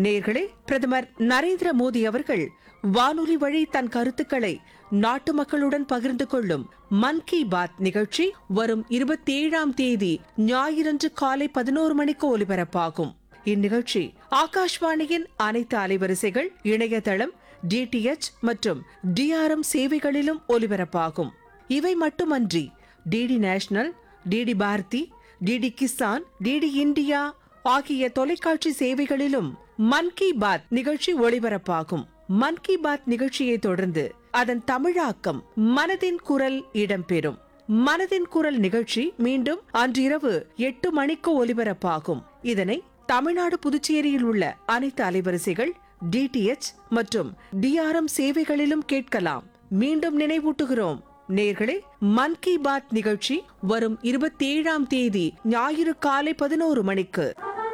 நேர்களே பிரதமர் நரேந்திர மோடி அவர்கள் வானொலி வழி தன் கருத்துக்களை நாட்டு மக்களுடன் பகிர்ந்து கொள்ளும் மன் கி பாத் நிகழ்ச்சி வரும் இருபத்தி ஏழாம் தேதி ஞாயிறன்று காலை பதினோரு மணிக்கு ஒலிபரப்பாகும் இந்நிகழ்ச்சி ஆகாஷ்வாணியின் அனைத்து அலைவரிசைகள் இணையதளம் டிடிஎச் மற்றும் டிஆர்எம் சேவைகளிலும் ஒலிபரப்பாகும் இவை மட்டுமன்றி DD national DD Bharati DD Kisan DD India ஆகிய தொலைக்காட்சி சேவைகளிலும் மன் கி பாத் நிகழ்ச்சி ஒளிபரப்பாகும் மன் கி பாத் நிகழ்ச்சியை தொடர்ந்து அதன் தமிழாக்கம் மனதின் குரல் இடம்பெறும் மனதின் குரல் நிகழ்ச்சி மீண்டும் அன்றிரவு எட்டு மணிக்கு ஒலிபரப்பாகும் இதனை தமிழ்நாடு புதுச்சேரியில் உள்ள அனைத்து அலைவரிசைகள் டிடிஎச் மற்றும் டிஆர்எம் சேவைகளிலும் கேட்கலாம் மீண்டும் நினைவூட்டுகிறோம் நேர்களே மன் கி பாத் நிகழ்ச்சி வரும் இருபத்தி ஏழாம் தேதி ஞாயிறு காலை பதினோரு மணிக்கு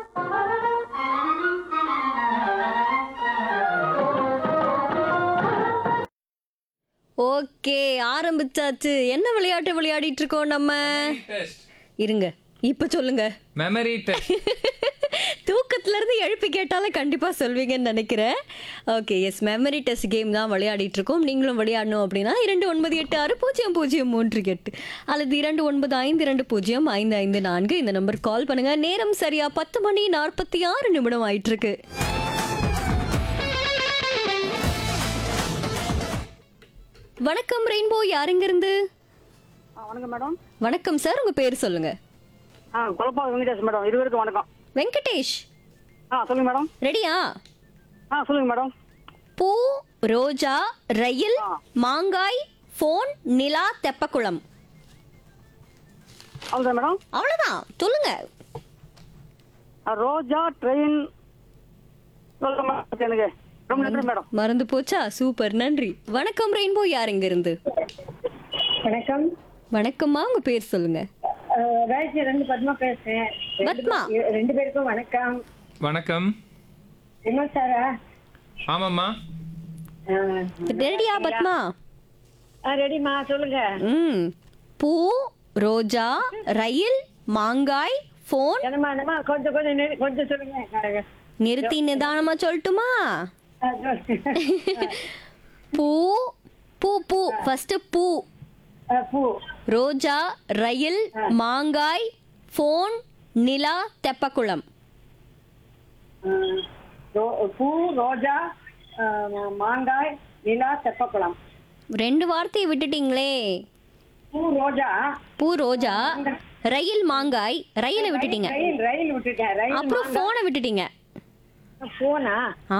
ஓகே ஆரம்பிச்சாச்சு என்ன விளையாட்டு விளையாடிட்டு இருக்கோம் நம்ம டெஸ்ட் இருங்க இப்ப சொல்லுங்க மெமரி டெஸ்ட் தூக்கத்துல இருந்து எழுப்பி கேட்டாலே கண்டிப்பா சொல்வீங்கன்னு நினைக்கிறேன் okay yes memory test game தான் விளையாடிட்டு இருக்கோம் நீங்களும் விளையாடணும் அப்படின்னா இரண்டு ஒன்பது எட்டு ஆறு பூஜ்ஜியம் பூஜ்ஜியம் மூன்று எட்டு அல்லது இரண்டு ஒன்பது ஐந்து இரண்டு பூஜ்ஜியம் ஐந்து ஐந்து நான்கு இந்த நம்பர் கால் பண்ணுங்க நேரம் சரியா பத்து மணி நாற்பத்தி ஆறு நிமிடம் ஆயிட்டு இருக்கு வணக்கம் ரெயின்போ யாருங்க இருந்து ஆ வணக்கம் மேடம் வணக்கம் சார் உங்க பேர் சொல்லுங்க ஆ குழப்பா வெங்கடேஷ் மேடம் இருவருக்கும் வணக்கம் வெங்கடேஷ் ஆ சொல்லுங்க மேடம் ரெடியா ஆ சொல்லுங்க மேடம் பூ ரோஜா ரயில் மாங்காய் ஃபோன் நிலா தெப்பக்குளம் அவ்வளோதான் மேடம் அவ்வளவுதான் சொல்லுங்க ஆ, ரோஜா ட்ரெயின் சொல்லுங்க மேடம் எனக்கு ரொம்ப நன்றி மேடம் மறந்து போச்சா சூப்பர் நன்றி வணக்கம் ரெயின்போ யார் இங்க இருந்து வணக்கம் வணக்கம்மா உங்க பேர் சொல்லுங்க அஹ் ராஜி ரெண்டு பத்மா பேசுறேன் ரெண்டு பத்மா. பே- ரெண்டு பேருக்கும் வணக்கம் வணக்கம் விமல் சாரா ஆமாம்மா அஹ், ரெடியா பத்மா அஹ் ரெடிமா சொல்லுங்க ம் பூ ரோஜா ரயில் மாங்காய் ஃபோன் என்னம்மா என்னம்மா கொஞ்சம் கொஞ்சம் நிறு- கொஞ்சம் சொல்லுங்க நிறுத்தி நிதானமா சொல்லட்டுமா அஹ் சொல்லுங்க. பூ பூ பூ ஃபர்ஸ்ட் பூ அஹ் பூ ரோஜா ரயில் மாங்காய் ஃபோன் நிலா தெப்பக்குளம் அஹ் ரோ- பூ ரோஜா அஹ் மாங்காய் நிலா தெப்பக்குளம் ரெண்டு வார்த்தையை விட்டுட்டீங்களே பூ ரோஜா பூ ரோஜா ரயில் மாங்காய் ரயிலை விட்டுட்டீங்க ரயில் ரயில் விட்டுட்டேன் ரயில் அப்புறம் போனை விட்டுட்டீங்க போனா